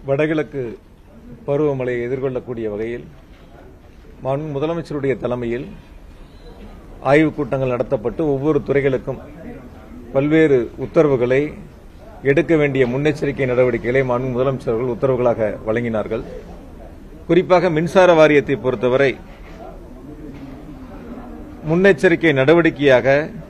வடகிழக்கு பருவமழையை எதிர்கொள்ளக்கூடிய வகையில் மாண்பு முதலமைச்சருடைய தலைமையில் ஆய்வுக் கூட்டங்கள் நடத்தப்பட்டு ஒவ்வொரு துறைகளுக்கும் பல்வேறு உத்தரவுகளை எடுக்க வேண்டிய முன்னெச்சரிக்கை நடவடிக்கைகளை மாண்பு முதலமைச்சர்கள் உத்தரவுகளாக வழங்கினார்கள் குறிப்பாக மின்சார வாரியத்தை பொறுத்தவரை முன்னெச்சரிக்கை நடவடிக்கையாக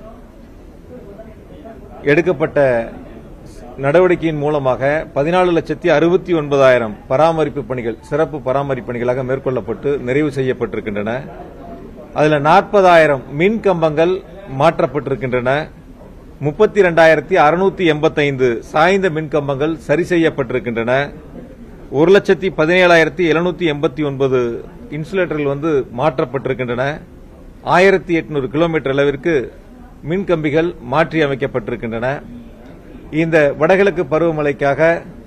எடுக்கப்பட்ட நடவடிக்கையின் மூலமாக பதினாலு லட்சத்தி அறுபத்தி ஒன்பதாயிரம் பராமரிப்பு பணிகள் சிறப்பு பராமரிப்பு பணிகளாக மேற்கொள்ளப்பட்டு நிறைவு செய்யப்பட்டிருக்கின்றன அதில் நாற்பதாயிரம் மின் கம்பங்கள் மாற்றப்பட்டிருக்கின்றன முப்பத்தி ரெண்டாயிரத்தி அறுநூத்தி எண்பத்தைந்து சாய்ந்த மின் கம்பங்கள் சரி செய்யப்பட்டிருக்கின்றன ஒரு லட்சத்தி பதினேழாயிரத்தி எழுநூத்தி எண்பத்தி ஒன்பது இன்சுலேட்டர்கள் வந்து மாற்றப்பட்டிருக்கின்றன ஆயிரத்தி எட்நூறு கிலோமீட்டர் அளவிற்கு மின் கம்பிகள் மாற்றி அமைக்கப்பட்டிருக்கின்றன இந்த வடகிழக்கு பருவமழைக்காக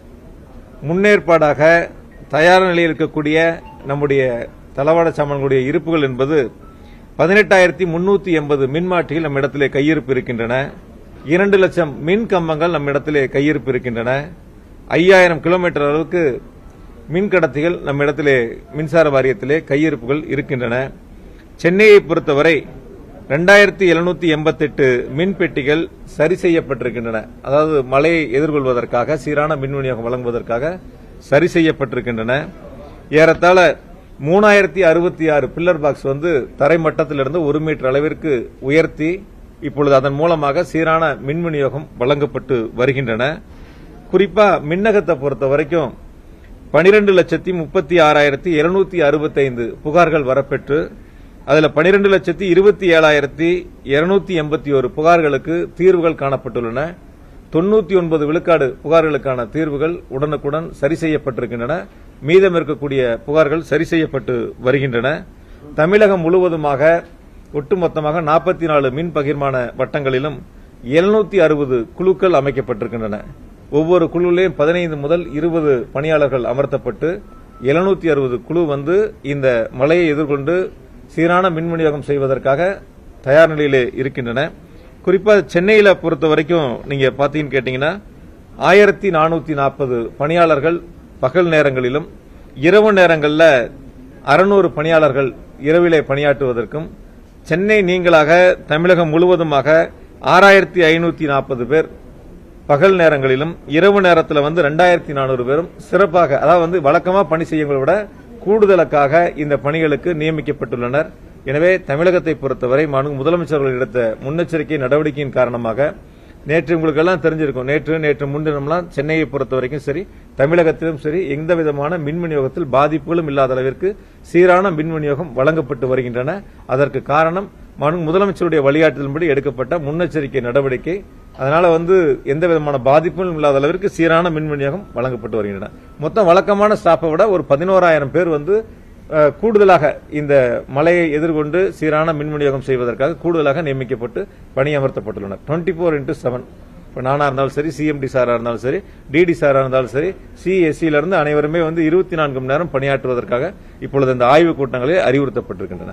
முன்னேற்பாடாக தயார் நிலையில் இருக்கக்கூடிய நம்முடைய தளவாட சாமான்களுடைய இருப்புகள் என்பது பதினெட்டாயிரத்தி முன்னூத்தி எண்பது மின்மாற்றிகள் நம்ம இடத்திலே கையிருப்பு இருக்கின்றன இரண்டு லட்சம் மின் கம்பங்கள் நம்ம இடத்திலே கையிருப்பு இருக்கின்றன ஐயாயிரம் கிலோமீட்டர் அளவுக்கு மின் கடத்திகள் நம்ம இடத்திலே மின்சார வாரியத்திலே கையிருப்புகள் இருக்கின்றன சென்னையை பொறுத்தவரை ரெண்டாயிரத்தி எழுநூத்தி எண்பத்தெட்டு மின் பெட்டிகள் சரி செய்யப்பட்டிருக்கின்றன அதாவது மழையை எதிர்கொள்வதற்காக சீரான மின் விநியோகம் வழங்குவதற்காக சரி செய்யப்பட்டிருக்கின்றன ஏறத்தாழ மூணாயிரத்தி அறுபத்தி ஆறு பில்லர் பாக்ஸ் வந்து தரைமட்டத்திலிருந்து ஒரு மீட்டர் அளவிற்கு உயர்த்தி இப்பொழுது அதன் மூலமாக சீரான மின் விநியோகம் வழங்கப்பட்டு வருகின்றன குறிப்பா மின்னகத்தை பொறுத்த வரைக்கும் பனிரெண்டு லட்சத்தி முப்பத்தி ஆறாயிரத்தி இருநூத்தி அறுபத்தைந்து புகார்கள் வரப்பெற்று அதுல பனிரெண்டு லட்சத்தி இருபத்தி ஏழாயிரத்தி இருநூத்தி எண்பத்தி ஒரு புகார்களுக்கு தீர்வுகள் காணப்பட்டுள்ளன தொண்ணூத்தி ஒன்பது விழுக்காடு புகார்களுக்கான தீர்வுகள் உடனுக்குடன் சரி செய்யப்பட்டிருக்கின்றன மீதம் இருக்கக்கூடிய புகார்கள் சரி செய்யப்பட்டு வருகின்றன தமிழகம் முழுவதுமாக ஒட்டுமொத்தமாக நாற்பத்தி நாலு மின் பகிர்மான வட்டங்களிலும் எழுநூத்தி அறுபது குழுக்கள் அமைக்கப்பட்டிருக்கின்றன ஒவ்வொரு குழுவிலையும் பதினைந்து முதல் இருபது பணியாளர்கள் அமர்த்தப்பட்டு எழுநூத்தி அறுபது குழு வந்து இந்த மழையை எதிர்கொண்டு சீரான மின் விநியோகம் செய்வதற்காக தயார் நிலையிலே இருக்கின்றன குறிப்பா சென்னையில பொறுத்த வரைக்கும் நீங்க பாத்தீங்கன்னு கேட்டீங்கன்னா ஆயிரத்தி நானூத்தி நாற்பது பணியாளர்கள் பகல் நேரங்களிலும் இரவு நேரங்களில் அறுநூறு பணியாளர்கள் இரவிலே பணியாற்றுவதற்கும் சென்னை நீங்களாக தமிழகம் முழுவதுமாக ஆறாயிரத்தி ஐநூத்தி நாற்பது பேர் பகல் நேரங்களிலும் இரவு நேரத்தில் வந்து ரெண்டாயிரத்தி நானூறு பேரும் சிறப்பாக அதாவது வந்து வழக்கமா பணி செய்யவங்களை விட கூடுதலுக்காக இந்த பணிகளுக்கு நியமிக்கப்பட்டுள்ளனர் எனவே தமிழகத்தை பொறுத்தவரை மாண்பு முதலமைச்சர்கள் எடுத்த முன்னெச்சரிக்கை நடவடிக்கையின் காரணமாக நேற்று உங்களுக்கு எல்லாம் தெரிஞ்சிருக்கும் நேற்று நேற்று முன்தினம்லாம் சென்னையை பொறுத்த வரைக்கும் சரி தமிழகத்திலும் சரி எந்த விதமான மின் விநியோகத்தில் பாதிப்புகளும் இல்லாத அளவிற்கு சீரான மின் விநியோகம் வழங்கப்பட்டு வருகின்றன அதற்கு காரணம் மாண்பு முதலமைச்சருடைய வழிகாட்டுதலின்படி எடுக்கப்பட்ட முன்னெச்சரிக்கை நடவடிக்கை அதனால வந்து எந்த விதமான பாதிப்பும் இல்லாத அளவிற்கு சீரான மின் விநியோகம் வழங்கப்பட்டு வருகின்றன மொத்தம் வழக்கமான ஸ்டாஃபை விட ஒரு பதினோராயிரம் பேர் வந்து அஹ், கூடுதலாக இந்த மழையை எதிர்கொண்டு சீரான மின் விநியோகம் செய்வதற்காக கூடுதலாக நியமிக்கப்பட்டு பணியமர்த்தப்பட்டுள்ளனர் டுவெண்ட்டி ஃபோர் இன்டூ செவன் இப்போ நானா இருந்தாலும் சரி சிஎம்டி சாரா இருந்தாலும் சரி டிடி சாரா இருந்தாலும் சரி சிஎஸ்சியில இருந்து அனைவருமே வந்து இருபத்தி நான்கு மணி நேரம் பணியாற்றுவதற்காக இப்பொழுது இந்த ஆய்வுக் கூட்டங்களில் அறிவுறுத்தப்பட்டிருக்கின்றன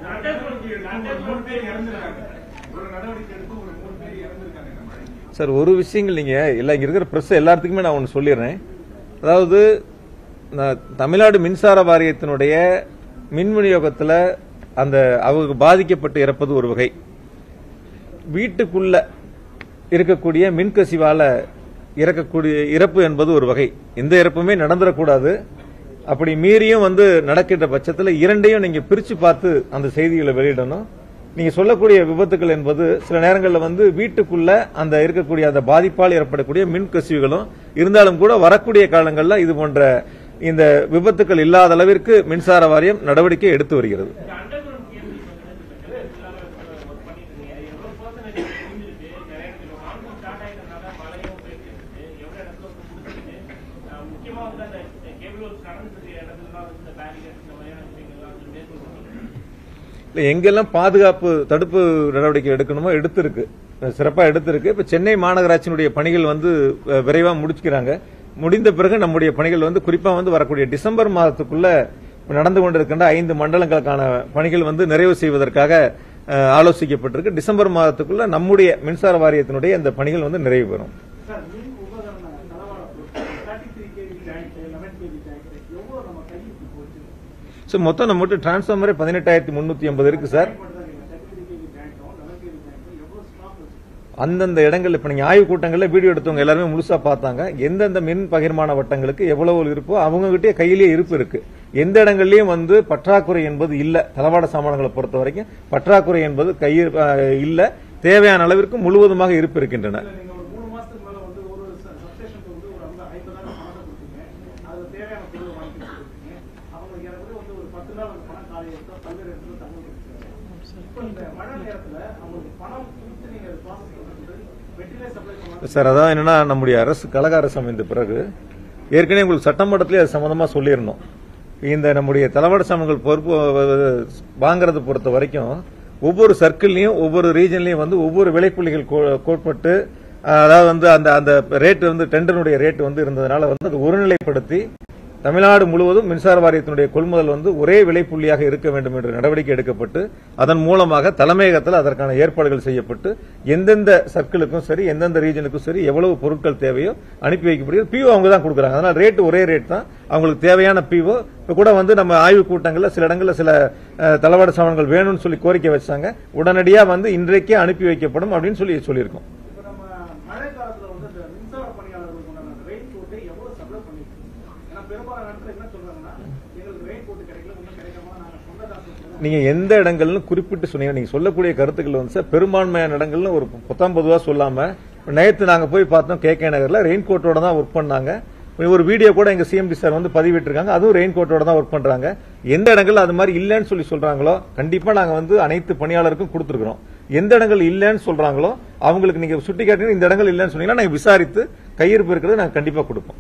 சார் ஒரு விஷயங்கள் நீங்க எல்லாம் இங்க இருக்கிற பிரஸ் எல்லாத்துக்குமே நான் ஒன்று சொல்லிடுறேன் அதாவது நான் தமிழ்நாடு மின்சார வாரியத்தினுடைய மின் விநியோகத்தில் அந்த அவங்க பாதிக்கப்பட்டு இறப்பது ஒரு வகை வீட்டுக்குள்ள இருக்கக்கூடிய மின்கசிவால இறக்கக்கூடிய இறப்பு என்பது ஒரு வகை எந்த இறப்புமே நடந்துடக்கூடாது அப்படி மீறியும் வந்து நடக்கின்ற பட்சத்தில் இரண்டையும் நீங்க பிரிச்சு பார்த்து அந்த செய்திகளை வெளியிடணும் நீங்க சொல்லக்கூடிய விபத்துக்கள் என்பது சில நேரங்களில் வந்து வீட்டுக்குள்ள அந்த இருக்கக்கூடிய அந்த பாதிப்பால் ஏற்படக்கூடிய மின் கசிவுகளும் இருந்தாலும் கூட வரக்கூடிய காலங்களில் இது போன்ற இந்த விபத்துக்கள் இல்லாத அளவிற்கு மின்சார வாரியம் நடவடிக்கை எடுத்து வருகிறது இல்ல எங்கெல்லாம் பாதுகாப்பு தடுப்பு நடவடிக்கை எடுக்கணுமோ எடுத்திருக்கு சிறப்பா எடுத்திருக்கு இப்ப சென்னை மாநகராட்சியினுடைய பணிகள் வந்து அஹ், விரைவா முடிச்சுக்கிறாங்க முடிந்த பிறகு நம்முடைய பணிகள் வந்து குறிப்பா வந்து வரக்கூடிய டிசம்பர் மாதத்துக்குள்ள இப்ப நடந்து கொண்டிருக்கின்ற ஐந்து மண்டலங்களுக்கான பணிகள் வந்து நிறைவு செய்வதற்காக அஹ், ஆலோசிக்கப்பட்டிருக்கு டிசம்பர் மாதத்துக்குள்ள நம்முடைய மின்சார வாரியத்தினுடைய இந்த பணிகள் வந்து நிறைவு பெறும் சார் மின் உபகரண தளவாட பொருட்கள் thirty three KV tank joint eleven KV joint எவ்வளவு நம்ம கைக்கு போச்சு ஸோ மொத்தம் நம்மகிட்ட டிரான்ஸ்ஃபார்மரே பதினெட்டாயிரத்தி முன்னூத்தி ஐம்பது இருக்கு சார் தேர்ட்டி கேவி ஜாயிண்ட்டும் லெவன் கேவி ஜாயிண்ட்டும் எவ்வளவு ஸ்டாக் இருக்கு அந்தந்த இடங்கள்ல இப்ப நீங்க ஆய்வு கூட்டங்கள்ல வீடியோ எடுத்தவங்க எல்லாருமே முழுசா பார்த்தாங்க எந்தெந்த மின் பகிர்மான வட்டங்களுக்கு எவ்வளவு இருப்போ அவங்க கிட்டே கையிலேயே இருப்பு இருக்கு எந்த இடங்கள்லயும் வந்து பற்றாக்குறை என்பது இல்ல தளவாட சாமான்களை பொறுத்த வரைக்கும் பற்றாக்குறை என்பது கையில் அஹ், இல்ல தேவையான அளவிற்கு முழுவதுமாக இருப்பு இருக்கின்றன இல்ல, நீங்க ஒரு மூணு மாசத்துக்கு மேல வந்து ஒரு சப்ஸ்டேஷனுக்கு வந்து ஒரு ஐம்பது ஐம்பதாயிரம் பணத்தை கொடுத்தீங்க அதுல தேவையான பொருள் வாங்கி கொடுத்தீங்க அவங்களுக்கு எனக்கு வந்து ஒரு பத்து நாள் அந்த பணம் காலையில் எடுத்தா பல்வேறு இடத்துல தகவல் கொடுத்துருக்காங்க இப்போ இந்த மழை நேரத்துல அவங்களுக்கு பணம் கொடுத்து நீங்க ப்ராசஸ் பண்ணுறது வெட்டிலே சப்ளை பண்ணலாம் சார் அதான் என்னன்னா நம்முடைய அரசு கழக அரசு அமைந்த பிறகு ஏற்கனவே உங்களுக்கு சட்டமன்றத்திலே அது சம்பந்தமா சொல்லியிருந்தோம் இந்த நம்முடைய தளவாட சாமான்கள் பொறுப்பு அஹ், வாங்குறது பொறுத்த வரைக்கும் ஒவ்வொரு சர்க்கிள்லயும் ஒவ்வொரு ரீஜன்லயும் வந்து ஒவ்வொரு விலைப்புள்ளிகள் கோ- கோட்பட்டு அஹ், அதாவது வந்து அந்த அந்த ரேட் வந்து டெண்டருடைய ரேட் வந்து இருந்ததுனால வந்து அது ஒருநிலைப்படுத்தி தமிழ்நாடு முழுவதும் மின்சார வாரியத்தினுடைய கொள்முதல் வந்து ஒரே விலைப்புள்ளியாக இருக்க வேண்டும் என்ற நடவடிக்கை எடுக்கப்பட்டு அதன் மூலமாக தலைமையகத்தில் அதற்கான ஏற்பாடுகள் செய்யப்பட்டு எந்தெந்த சர்க்கிளுக்கும் சரி எந்தெந்த ரீஜனுக்கும் சரி எவ்வளவு பொருட்கள் தேவையோ அனுப்பி வைக்கப்படுகிறது பிஓ அவங்க தான் கொடுக்குறாங்க அதனால ரேட் ஒரே ரேட் தான் அவங்களுக்கு தேவையான பிஓ இப்ப கூட வந்து நம்ம ஆய்வு கூட்டங்கள்ல சில இடங்கள்ல சில அஹ், தளவாட சாமான்கள் வேணும்னு சொல்லி கோரிக்கை வச்சாங்க உடனடியா வந்து இன்றைக்கே அனுப்பி வைக்கப்படும் அப்படின்னு சொல்லி சொல்லியிருக்கோம் இப்போ நம்ம மழை காலத்துல வந்து இந்த மின்சார பணியாளர்களுக்கு உண்டான அந்த ரெயின் கோட்டை எவ்வளவு சப்ளை பண்ணிருக்கோம் ஏன்னா பெரும்பாலான இடத்துல என்ன சொல்றாங்கன்னா எங்களுக்கு ரெயின் கோட் கிடைக்கல ஒன்றும் கிடைக்காம நாங்க சொந்த காசு நீங்க எந்த இடங்கள்னு குறிப்பிட்டு சொன்னீங்க நீங்க சொல்லக்கூடிய கருத்துக்கள் வந்து சார் பெரும்பான்மையான இடங்கள்னு ஒரு பத்தாம் பொதுவா சொல்லாம நேத்து நாங்க போய் பார்த்தோம் கே கே நகர்ல ரெயின் கோட்டோட தான் ஒர்க் பண்ணாங்க ஒரு வீடியோ கூட எங்க சிஎம்டி சார் வந்து பதிவிட்டிருக்காங்க அதுவும் ரெயின் கோட்டோட தான் ஒர்க் பண்றாங்க எந்த இடங்கள்ல அது மாதிரி இல்லைன்னு சொல்லி சொல்றாங்களோ கண்டிப்பா நாங்க வந்து அனைத்து பணியாளருக்கும் கொடுத்துருக்கோம் எந்த இடங்கள் இல்லைன்னு சொல்றாங்களோ அவங்களுக்கு நீங்க சுட்டி காட்டி இந்த இடங்கள் இல்லைன்னு சொன்னீங்கன்னா நாங்க விசாரித்து கையிருப்பு இருக்கிறது நாங்க கண்டிப்பா கொடுப்போம்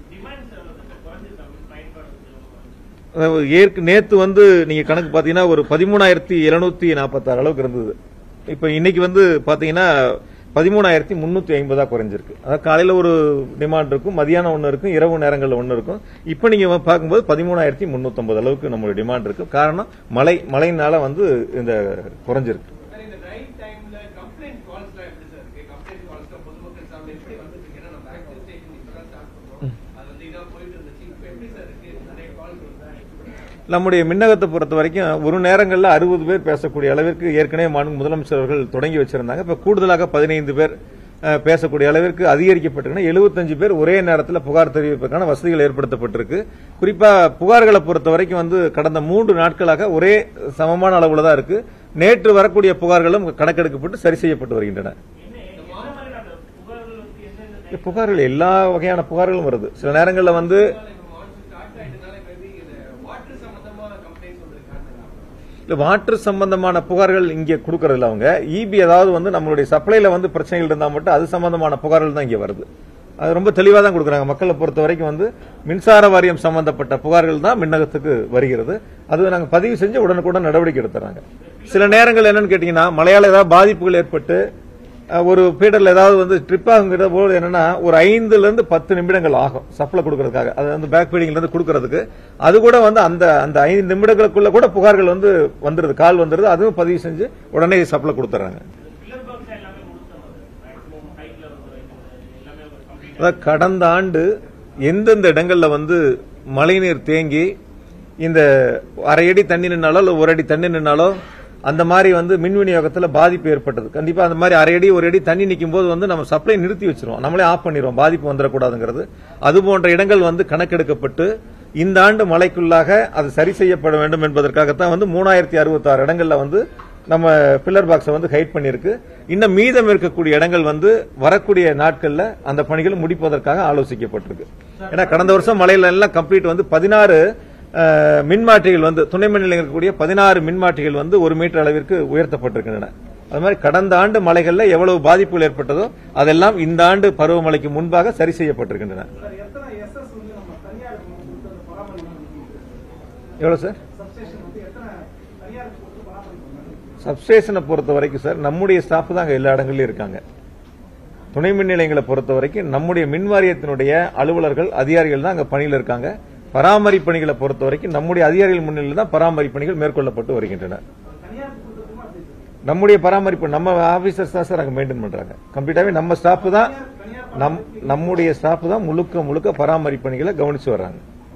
அதாவது ஏற்கு நேத்து வந்து நீங்க கணக்கு பாத்தீங்கன்னா ஒரு பதிமூணாயிரத்தி எழுநூத்தி நாற்பத்தாறு அளவுக்கு இருந்தது இப்ப இன்னைக்கு வந்து பாத்தீங்கன்னா பதிமூணாயிரத்தி முன்னூத்தி ஐம்பதா குறைஞ்சிருக்கு அதாவது காலையில ஒரு டிமாண்ட் இருக்கும் மதியானம் ஒன்னு இருக்கும் இரவு நேரங்கள்ல ஒன்னு இருக்கும் இப்ப நீங்க பார்க்கும்போது பதிமூணாயிரத்தி முன்னூத்தி அளவுக்கு நம்மளுடைய டிமாண்ட் இருக்கு காரணம் மழை மழைனால வந்து இந்த குறைஞ்சிருக்கு சார், இந்த ரைட் டைம்ல கம்ப்ளைண்ட் கால்ஸ்லாம் எப்படி சார் இருக்கு கம்ப்ளைண்ட் கால்ஸ்லாம் பொதுமக்கள் சார்பில் எப்படி வந்துட்டு இருக்கு ஏன்னா நம்ம ஆக்டிவ் ஸ்டேஷன் இப்பதான் ஸ்டார்ட் பண்றோம் அது வந்து இதா போயிட்டு இருந்துச்சு இப்போ எப்படி சார் இருக்கு நிறைய கால்ஸ் வருதா நம்முடைய மின்னகத்தை பொறுத்த வரைக்கும் ஒரு நேரங்களில் அறுபது பேர் பேசக்கூடிய அளவிற்கு ஏற்கனவே மாண்பு முதலமைச்சர் அவர்கள் தொடங்கி வச்சிருந்தாங்க இப்ப கூடுதலாக பதினைந்து பேர் அஹ், பேசக்கூடிய அளவிற்கு அதிகரிக்கப்பட்டிருக்குன்னா எழுபத்தஞ்சு பேர் ஒரே நேரத்தில் புகார் தெரிவிப்பதற்கான வசதிகள் ஏற்படுத்தப்பட்டிருக்கு குறிப்பா புகார்களை பொறுத்த வரைக்கும் வந்து கடந்த மூன்று நாட்களாக ஒரே சமமான அளவுல தான் இருக்கு நேற்று வரக்கூடிய புகார்களும் கணக்கெடுக்கப்பட்டு சரி செய்யப்பட்டு வருகின்றன புகார்கள் எல்லா வகையான புகார்களும் வருது சில நேரங்களில் வந்து மான்சூன் ஸ்டார்ட் ஆயிட்டனால மேபி இந்த வாட்டர் சம்பந்தமான கம்ப்ளைண்ட்ஸ் வந்திருக்காங்க இல்ல வாட்டர் சம்பந்தமான புகார்கள் இங்க கொடுக்கறதில்ல அவங்க இபி ஏதாவது வந்து நம்மளுடைய சப்ளைல வந்து பிரச்சனைகள் இருந்தா மட்டும் அது சம்பந்தமான புகார்கள் தான் இங்க வருது அது ரொம்ப தெளிவா தான் கொடுக்குறாங்க மக்களை பொறுத்த வரைக்கும் வந்து மின்சார வாரியம் சம்பந்தப்பட்ட புகார்கள் தான் மின்னகத்துக்கு வருகிறது அது நாங்க பதிவு செஞ்சு உடனுக்குடன் நடவடிக்கை எடுத்துறாங்க சில நேரங்கள் என்னன்னு கேட்டீங்கன்னா மழையால ஏதாவது பாதிப்புகள் ஏற்பட்டு அஹ், ஒரு ஃபீடர்ல ஏதாவது வந்து ட்ரிப் ஆகுங்கிற போது என்னன்னா ஒரு ஐந்துல இருந்து பத்து நிமிடங்கள் ஆகும் சப்ளை கொடுக்கறதுக்காக அது வந்து பேக் ஃபீடிங்ல இருந்து கொடுக்கறதுக்கு அது கூட வந்து அந்த அந்த ஐந்து நிமிடங்களுக்குள்ள கூட புகார்கள் வந்து வந்துருது கால் வந்துருது அதுவும் பதிவு செஞ்சு உடனே சப்ளை கொடுத்துறாங்க அதாவது கடந்த ஆண்டு எந்தெந்த இடங்கள்ல வந்து மழைநீர் தேங்கி இந்த அரை அடி தண்ணி நின்னாலோ இல்ல ஒரு அடி தண்ணி நின்னாலோ அந்த மாதிரி வந்து மின் விநியோகத்துல பாதிப்பு ஏற்பட்டது கண்டிப்பா அந்த மாதிரி அரை அடி ஒரு அடி தண்ணி நிற்கும் போது வந்து நம்ம சப்ளை நிறுத்தி வச்சிருவோம் நம்மளே ஆஃப் பண்ணிடுவோம் பாதிப்பு வந்துடக்கூடாதுங்கிறது அது போன்ற இடங்கள் வந்து கணக்கெடுக்கப்பட்டு இந்த ஆண்டு மழைக்குள்ளாக அது சரி செய்யப்பட வேண்டும் என்பதற்காகத்தான் வந்து மூணாயிரத்தி அறுபத்தாறு இடங்கள்ல வந்து நம்ம பில்லர் பாக்ஸை வந்து ஹைட் பண்ணியிருக்கு இன்னும் மீதம் இருக்கக்கூடிய இடங்கள் வந்து வரக்கூடிய நாட்கள்ல அந்த பணிகள் முடிப்பதற்காக ஆலோசிக்கப்பட்டிருக்கு ஏன்னா கடந்த வருஷம் மழையில எல்லாம் கம்ப்ளீட் வந்து பதினாறு மின்மாற்றிகள் வந்து துணை மின் நிலையம் இருக்கக்கூடிய பதினாறு மின்மாற்றிகள் வந்து ஒரு மீட்டர் அளவிற்கு உயர்த்தப்பட்டிருக்கின்றன அது மாதிரி கடந்த ஆண்டு மழைகள்ல எவ்வளவு பாதிப்புகள் ஏற்பட்டதோ அதெல்லாம் இந்த ஆண்டு பருவமழைக்கு முன்பாக சரி செய்யப்பட்டிருக்கின்றன சார் எத்தனை எஸ்எஸ் வந்து நம்ம தனியார் கொடுத்து அந்த பராமரிப்பு எவ்வளவு சார் சப்ஸ்டேஷன் வந்து எத்தனை தனியாருக்கு கொடுத்து பராமரிப்பு சப்ஸ்டேஷனை பொறுத்த வரைக்கும் சார் நம்முடைய ஸ்டாஃப் தான் அங்க எல்லா இடங்கள்லயும் இருக்காங்க துணை மின் நிலையங்களை பொறுத்த வரைக்கும் நம்முடைய மின் வாரியத்தினுடைய அலுவலர்கள் அதிகாரிகள் தான் அங்க பணியில் இருக்காங்க பராமரிப்பு பணிகளை பொறுத்த வரைக்கும் நம்முடைய அதிகாரிகள் முன்னிலையில் தான் பராமரிப்பு பணிகள் மேற்கொள்ளப்பட்டு வருகின்றன தனியாருக்கு கொடுத்துருக்குமா அப்படி சார் நம்முடைய பராமரிப்பு நம்ம ஆபீசர்ஸ் தான் சார் அங்க மெயின்டைன் பண்றாங்க கம்ப்ளீட்டாவே நம்ம ஸ்டாஃப் தான் நம் நம்முடைய ஸ்டாஃப் தான் முழுக்க முழுக்க பராமரிப்பு பணிகளை கவனிச்சு வர்றாங்க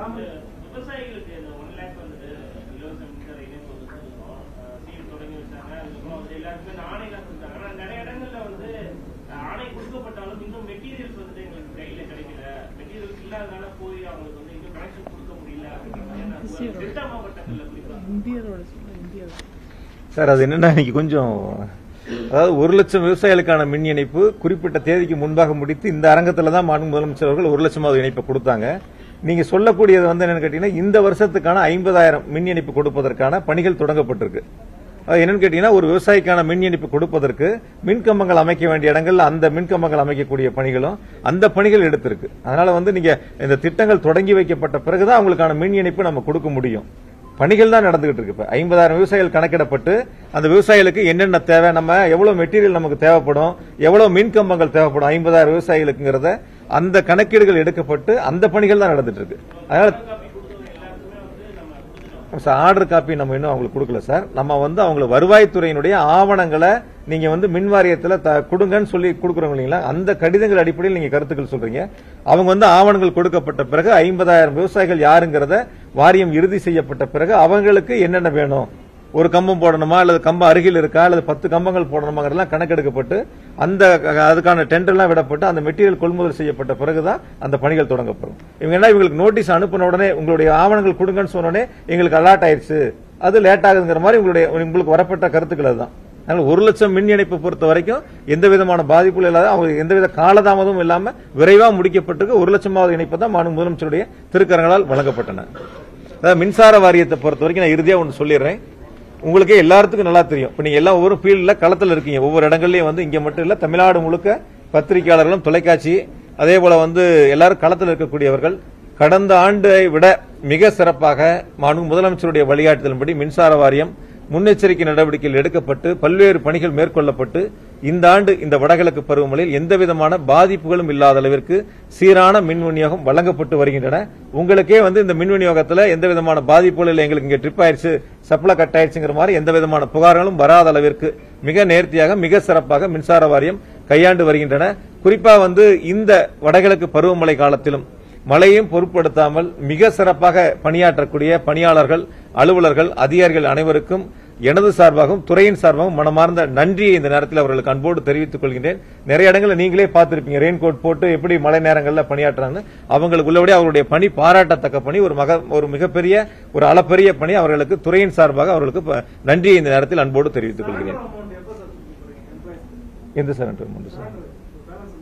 வராமல் விவசாயிகளுக்கு இந்த ஒன் லேக் வந்துட்டு இலவச மின்சார இணைப்பு வந்து கொடுத்தோம். அஹ் சீல் தொடங்கி வச்சாங்க அதுக்கப்புறம் வந்து எல்லாருக்குமே இந்த ஆணைலாம் கொடுத்தாங்க ஆனா நிறைய இடங்கள்ல வந்து அஹ் ஆணை கொடுக்கப்பட்டாலும் இன்னும் மெட்டீரியல்ஸ் வந்துட்டு எங்களுக்கு கையில கிடைக்கல மெட்டீரியல்ஸ் இல்லாதனால போய் அவங்களுக்கு வந்து இன்னும் கனெக்ஷன் கொடுக்க முடியல அப்படிங்கிற மாதிரியான டெல்டா மாவட்டங்கள்ல குறிப்பா இந்தியரோட சொல்ல இந்தியாவோட சார் அது என்னன்னா இன்னைக்கு கொஞ்சம் அதாவது ஒரு லட்சம் விவசாயிகளுக்கான மின் இணைப்பு குறிப்பிட்ட தேதிக்கு முன்பாக முடித்து இந்த அரங்கத்துல தான் மாண்பு முதலமைச்சர் அவர்கள் ஒரு லட்சமாவது இணைப்பை கொடுத்தாங்க நீங்க சொல்லக்கூடியது வந்து என்னன்னு கேட்டீங்கன்னா இந்த வருஷத்துக்கான ஐம்பதாயிரம் மின் இணைப்பு கொடுப்பதற்கான பணிகள் தொடங்கப்பட்டிருக்கு அது என்னன்னு கேட்டீங்கன்னா ஒரு விவசாயிக்கான மின் இணைப்பு கொடுப்பதற்கு மின் கம்பங்கள் அமைக்க வேண்டிய இடங்கள்ல அந்த மின் கம்பங்கள் அமைக்கக்கூடிய பணிகளும் அந்த பணிகள் எடுத்திருக்கு அதனால வந்து நீங்க இந்த திட்டங்கள் தொடங்கி வைக்கப்பட்ட பிறகுதான் அவங்களுக்கான மின் இணைப்பு நம்ம கொடுக்க முடியும் பணிகள் தான் நடந்துகிட்டு இருக்கு இப்ப ஐம்பதாயிரம் விவசாயிகள் கணக்கிடப்பட்டு அந்த விவசாயிகளுக்கு என்னென்ன தேவை நம்ம எவ்வளவு மெட்டீரியல் நமக்கு தேவைப்படும் எவ்வளவு மின் கம்பங்கள் தேவைப்படும் ஐம்பதாயிரம் விவசாயிகளுக்குங்கிறத அந்த கணக்கீடுகள் எடுக்கப்பட்டு அந்த பணிகள் தான் நடந்துட்டு இருக்கு அதனால காப்பி கொடுத்தவங்க எல்லாருக்குமே வந்து நம்ம கொடுத்துட்டோம் சார் ஆர்டர் காப்பி நம்ம இன்னும் அவங்களுக்கு கொடுக்கல சார் நம்ம வந்து அவங்களுக்கு வருவாய்த்துறையினுடைய ஆவணங்களை நீங்க வந்து மின் வாரியத்துல த- கொடுங்கன்னு சொல்லி கொடுக்குறோம் இல்லைங்களா அந்த கடிதங்கள் அடிப்படையில் நீங்க கருத்துக்கள் சொல்றீங்க அவங்க வந்து ஆவணங்கள் கொடுக்கப்பட்ட பிறகு ஐம்பதாயிரம் விவசாயிகள் யாருங்கிறத வாரியம் இறுதி செய்யப்பட்ட பிறகு அவங்களுக்கு என்னென்ன வேணும் ஒரு கம்பம் போடணுமா அல்லது கம்பம் அருகில் இருக்கா அல்லது பத்து கம்பங்கள் போடணுமாங்கிறதெல்லாம் கணக்கெடுக்கப்பட்டு அந்த அதுக்கான டெண்டர்லாம் விடப்பட்டு அந்த மெட்டீரியல் கொள்முதல் செய்யப்பட்ட பிறகுதான் அந்த பணிகள் தொடங்கப்படும் இவங்க என்ன இவங்களுக்கு நோட்டீஸ் அனுப்பின உடனே உங்களுடைய ஆவணங்கள் கொடுங்கன்னு சொன்ன உடனே எங்களுக்கு அலாட் ஆயிருச்சு அது லேட் ஆகுதுங்கிற மாதிரி உங்களுடைய உங்களுக்கு வரப்பட்ட கருத்துக்கள் அதுதான் அதனால ஒரு லட்சம் மின் இணைப்பு பொறுத்த வரைக்கும் எந்த விதமான பாதிப்பும் இல்லாத அவங்களுக்கு எந்தவித காலதாமதமும் இல்லாம விரைவா முடிக்கப்பட்டிருக்கு ஒரு லட்சமாவது இணைப்பு தான் மாநில முதலமைச்சருடைய திருக்கரங்களால் வழங்கப்பட்டன அதாவது மின்சார வாரியத்தை பொறுத்த வரைக்கும் நான் இறுதியா ஒன்று சொல்லிடுறேன் உங்களுக்கே எல்லாத்துக்கும் நல்லா தெரியும் இப்ப நீங்க எல்லாம் ஒவ்வொரு ஃபீல்ட்ல களத்துல இருக்கீங்க ஒவ்வொரு இடங்கள்லயும் வந்து இங்க மட்டும் இல்ல தமிழ்நாடு முழுக்க பத்திரிகையாளர்களும் தொலைக்காட்சி அதே போல வந்து எல்லாரும் களத்தில் இருக்கக்கூடியவர்கள் கடந்த ஆண்டை விட மிக சிறப்பாக மாண்பு முதலமைச்சருடைய வழிகாட்டுதலின்படி மின்சார வாரியம் முன்னெச்சரிக்கை நடவடிக்கைகள் எடுக்கப்பட்டு பல்வேறு பணிகள் மேற்கொள்ளப்பட்டு இந்த ஆண்டு இந்த வடகிழக்கு பருவமழையில் எந்த விதமான பாதிப்புகளும் இல்லாத அளவிற்கு சீரான மின் விநியோகம் வழங்கப்பட்டு வருகின்றன உங்களுக்கே வந்து இந்த மின் விநியோகத்துல எந்த விதமான பாதிப்புகளும் இல்லை எங்களுக்கு இங்க ட்ரிப் ஆயிருச்சு சப்ளை கட் ஆயிருச்சுங்கிற மாதிரி எந்த விதமான புகார்களும் வராத அளவிற்கு மிக நேர்த்தியாக மிக சிறப்பாக மின்சார வாரியம் கையாண்டு வருகின்றன குறிப்பா வந்து இந்த வடகிழக்கு பருவமழை காலத்திலும் மழையும் பொருட்படுத்தாமல் மிக சிறப்பாக பணியாற்றக்கூடிய பணியாளர்கள் அலுவலர்கள் அதிகாரிகள் அனைவருக்கும் எனது சார்பாகவும் துறையின் சார்பாகவும் மனமார்ந்த நன்றியை இந்த நேரத்தில் அவர்களுக்கு அன்போடு தெரிவித்துக் கொள்கின்றேன் நிறைய இடங்களில் நீங்களே பார்த்திருப்பீங்க ரெயின் கோட் போட்டு எப்படி மழை நேரங்களில் பணியாற்றுறாங்க அவங்களுக்கு உள்ளபடி அவருடைய பணி பாராட்டத்தக்க பணி ஒரு மக ஒரு மிகப்பெரிய ஒரு அளப்பரிய பணி அவர்களுக்கு துறையின் சார்பாக அவர்களுக்கு ப- நன்றியை இந்த நேரத்தில் அன்போடு தெரிவித்துக் கொள்கிறேன் அமௌண்ட் எப்போ சார் கொடுக்க போறீங்க எம்ப்ளாயிஸ் எந்த சார் அமௌண்ட் சார் பேலன்ஸ்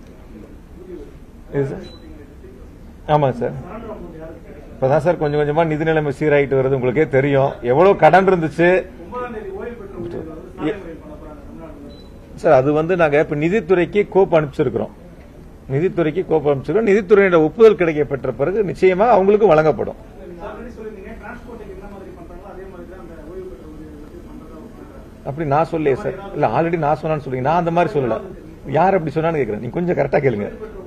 இது சார் ஆமாங்க சார் சரண்டர் அமௌண்ட் யாருக்கு கிடைக்கும் இப்பதான் சார் கொஞ்சம் கொஞ்சமா நிதி நிலைமை சீராயிட்டு வருது உங்களுக்கே தெரியும் எவ்வளவு கடன் இருந்துச்சு ஒன்பதாம் தேதி ஓய்வு பெற்ற ஊழியர்கள் வந்து சாலை முறையில் பண்ண போறாங்க தமிழ்நாட்டில் சார் அது வந்து நாங்க இப்ப நிதித்துறைக்கு கோப்பு அனுப்பிச்சிருக்கிறோம் நிதித்துறைக்கு கோப்பு அனுப்பிச்சிருக்கோம் நிதித்துறையோட ஒப்புதல் கிடைக்க பெற்ற பிறகு நிச்சயமா அவங்களுக்கு வழங்கப்படும் நீங்க ஆல்ரெடி சொல்லியிருந்தீங்க டிரான்ஸ்போர்ட்டுக்கு என்ன மாதிரி பண்றாங்களோ அதே மாதிரி தான் அந்த ஓய்வு பெற்ற ஊழியர்களுக்கு பண்றதா ஒரு plan. அப்படி நான் சொல்லலையே சார் இல்ல ஆல்ரெடி நான் சொன்னான்னு சொல்றீங்க நான் அந்த மாதிரி சொல்லல யார் அப்படி சொன்னான்னு கேக்குறேன் நீங்க கொஞ்சம் கரெக்டா கேளுங்க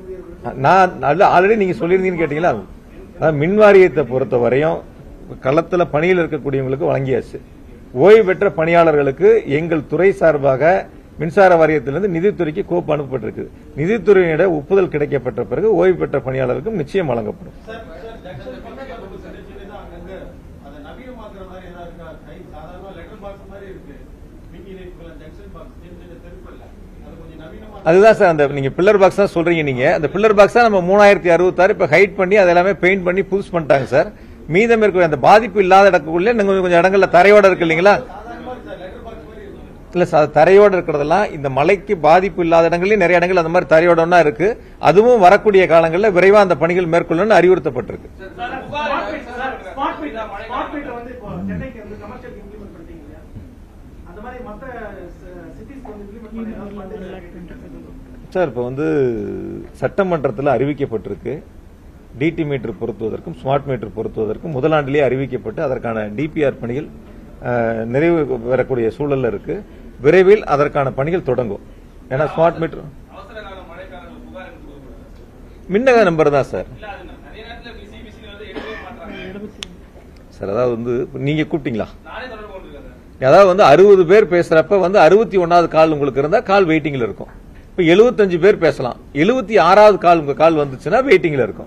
நான் ஆல்ரெடி நீங்க சொல்லியிருந்தீங்கன்னு கேட்டீங்களா அதாவது மின் வாரியத்தை பொறுத்த வரையும் களத்துல பணியில் இருக்கக்கூடியவங்களுக்கு வழங்கியாச்சு ஓய்வு பெற்ற பணியாளர்களுக்கு எங்கள் துறை சார்பாக மின்சார வாரியத்திலிருந்து நிதித்துறைக்கு கோப்பு அனுப்பப்பட்டிருக்கு நிதித்துறையிட ஒப்புதல் கிடைக்கப்பட்ட பிறகு ஓய்வு பெற்ற பணியாளருக்கும் நிச்சயம் வழங்கப்படும் சார் சார் ஜங்ஷன் பக்கத்துல ஒரு சின்ன சின்னதா அங்கங்க அதை நவீனமாக்குற மாதிரி ஏதாவது இருக்கா கை சாதாரண லெட்டர் பாக்ஸ் மாதிரி இருக்கு மின் இணைப்புகள் ஜங்ஷன் பாக்ஸ் சின்ன சின்ன தெருக்கள்ல அது கொஞ்சம் நவீனமா அதுதான் சார் அந்த நீங்க பில்லர் பாக்ஸ் தான் சொல்றீங்க நீங்க அந்த பில்லர் பாக்ஸ் தான் நம்ம மூணாயிரத்தி அறுபத்தாறு இப்ப ஹைட் பண்ணி அது எல்லாமே பெயிண்ட் பண்ணி புதுசு பண்ணிட்டாங்க சார் மீதம் இருக்க அந்த பாதிப்பு இல்லாத இடத்துக்குள்ள நீங்க கொஞ்சம் கொஞ்சம் இடங்கள்ல தரையோட இருக்கு இல்லைங்களா சாதாரணமா சார் லெட்டர் பாக்ஸ் மாதிரி இருக்கு இல்ல சார் தரையோட இருக்கிறதெல்லாம் இந்த மழைக்கு பாதிப்பு இல்லாத இடங்கள்லயும் நிறைய இடங்கள் அந்த மாதிரி தரையோடனா இருக்கு அதுவும் வரக்கூடிய காலங்களில் விரைவா அந்த பணிகள் மேற்கொள்ளணும்னு அறிவுறுத்தப்பட்டிருக்கு smart meter sir smart meter smart meter வந்து இப்போ சென்னைக்கு வந்து கமர்ஷியல் இம்ப்ளிமெண்ட் பண்ணிட்டீங்க இல்லையா அந்த மாதிரி மற்ற சிட்டிஸ்க்கு வந்து இம்ப்ளிமெண்ட் பண்ணி ஏதாவது பண்ணுறீங்களா சார் இப்போ வந்து சட்டமன்றத்தில் அறிவிக்கப்பட்டிருக்கு டிடி மீட்டர் பொருத்துவதற்கும் ஸ்மார்ட் மீட்டர் பொருத்துவதற்கும் முதலாண்டிலேயே அறிவிக்கப்பட்டு அதற்கான டிபிஆர் பணிகள் அஹ், நிறைவு பெறக்கூடிய சூழல்ல இருக்கு விரைவில் அதற்கான பணிகள் தொடங்கும் ஏன்னா ஸ்மார்ட் மீட்டர் அவசர கால மழைக்காலங்கள் புகார் என்று கொடுக்கப்படுது மின்னக நம்பர் தான் சார் இல்ல அது நிறைய நேரத்துல சிபிசி வந்து எடுக்கவே மாட்டாங்க சார் அதாவது வந்து இப்ப நீங்க கூப்பிட்டீங்களா நானே தொடர்பு கொண்டிருக்கேன் சார் அதாவது வந்து அறுபது பேர் பேசுறப்ப வந்து அறுபத்தி ஒன்னாவது கால் உங்களுக்கு இருந்தா கால் வெயிட்டிங்ல இருக்கும் இப்ப எழுபத்தஞ்சு பேர் பேசலாம் எழுபத்தி ஆறாவது கால் உங்க கால் வந்துச்சுன்னா வெயிட்டிங்ல இருக்கும்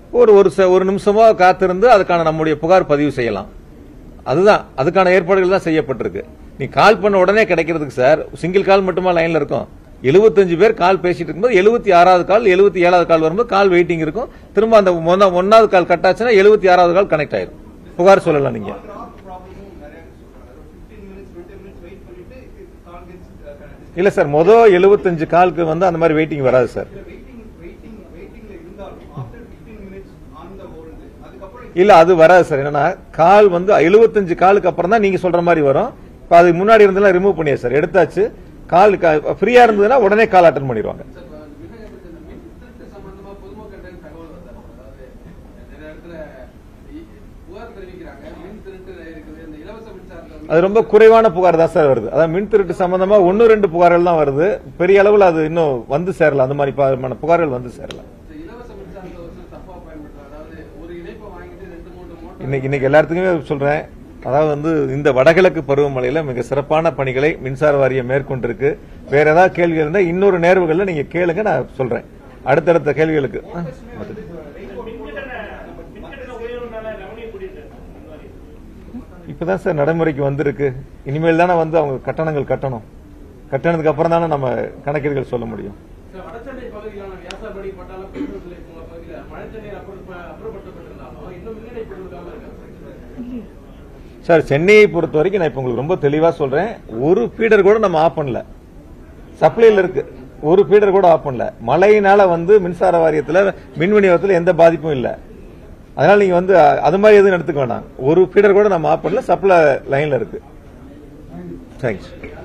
ஒரு ஒரு ச- ஒரு நிமிஷமா காத்திருந்து அதுக்கான நம்முடைய புகார் பதிவு செய்யலாம் அதுதான் அதுக்கான ஏற்பாடுகள் தான் செய்யப்பட்டிருக்கு நீ கால் பண்ண உடனே கிடைக்கிறதுக்கு சார் சிங்கிள் கால் மட்டுமா லைன்ல இருக்கும் 75 பேர் கால் பேசிட்டு இருக்கும்போது எழுபத்தி ஆறாவது கால் எழுபத்தி ஏழாவது கால் வரும்போது கால் வெயிட்டிங் இருக்கும் திரும்ப அந்த மொத- ஒன்னாவது கால் கட் ஆச்சுன்னா எழுபத்தி ஆறாவது கால் கனெக்ட் ஆயிரும் புகார் சொல்லலாம் நீங்க ப்ராப்ளமும் நிறைய சொல்றாங்க fifteen minutes twenty minutes wait பண்ணிட்டு கால் கெட்ஸ் இல்ல சார் மொதல் 75 காலுக்கு வந்து அந்த மாதிரி வெயிட்டிங் வராது சார் வெயிட்டிங் வெயிட்டிங் வெயிட்டிங்ல இருந்தாலும் after fifteen minutes on the hold அதுக்கப்புறம் இல்ல அது வராது சார் என்னன்னா கால் வந்து 75 காலுக்கு அப்புறம் தான் நீங்க சொல்ற மாதிரி வரும் இப்ப அதுக்கு முன்னாடி இருந்தெல்லாம் ரிமூவ் பண்ணியா சார் எடுத்தாச்சு கால் ஃப்ரீயா இருந்ததுன்னா உடனே கால் அட்டன் பண்ணிடுவாங்க சார் விநாயகர் இந்த மின் திருட்டு சம்பந்தமா பொதுமக்களிடம் தகவல் வந்தார் அதாவது நிறைய இடத்துல இ- புகார் தெரிவிக்கிறாங்க மின் திருட்டு இருக்குது இந்த இலவச மின்சாரத்தை வந்து அது ரொம்ப குறைவான புகார் தான் சார் வருது அதாவது மின் திருட்டு சம்பந்தமா ஒன்னு ரெண்டு புகார்கள் தான் வருது பெரிய அளவில் அது இன்னும் வந்து சேரல அந்த மாதிரி ப- புகார்கள் வந்து சேரல இந்த இலவச மின்சாரத்தை வந்து தப்பா பயன்படுத்துறாங்க அதாவது ஒரு இணைப்பை வாங்கிட்டு ரெண்டு மூணு மோட்டர் இன்னைக்கு இன்னைக்கு எல்லாத்துக்குமே சொல்றேன் அதாவது வந்து இந்த வடகிழக்கு பருவமழையில மிக சிறப்பான பணிகளை மின்சார வாரியம் மேற்கொண்டிருக்கு வேற ஏதாவது கேள்வி இருந்தா இன்னொரு நேர்வுகள்ல நீங்க கேளுங்க நான் சொல்றேன் அடுத்தடுத்த கேள்விகளுக்கு ஆ, மற்றது. மின்கட்டண மின்கட்டண உயர்வுனால ரெவன்யூ கூட்டிட்டு அந்த மாதிரி இப்பதான் சார் நடைமுறைக்கு வந்திருக்கு இனிமேல் தானே வந்து அவங்க கட்டணங்கள் கட்டணும் கட்டணத்துக்கு அப்புறம் தானே நம்ம கணக்கீடுகள் சொல்ல முடியும் சார், வடசென்னை பகுதியிலான வியாசார்படி பட்டாளம் பேருந்து நிலையம் போன்ற பகுதியில் மழை தண்ணீர் அப்புறம் அப்புறப்படுத்தப்பட்டிருந்தாலும் இன்னும் மின்னணை கொடுக்காம இருக்காங்க சார் சென்னையை பொறுத்த வரைக்கும் நான் இப்ப உங்களுக்கு ரொம்ப தெளிவா சொல்றேன் ஒரு ஃபீடர் கூட நம்ம ஆஃப் பண்ணல சப்ளைல இருக்கு ஒரு ஃபீடர் கூட ஆஃப் பண்ணல மழையினால வந்து மின்சார வாரியத்துல மின் விநியோகத்துல எந்த பாதிப்பும் இல்ல அதனால நீங்க வந்து அ- அது மாதிரி எதுவும் எடுத்துக்க வேண்டாம் ஒரு ஃபீடர் கூட நம்ம ஆஃப் பண்ணல சப்ளை லைன்ல இருக்கு தேங்க்ஸ்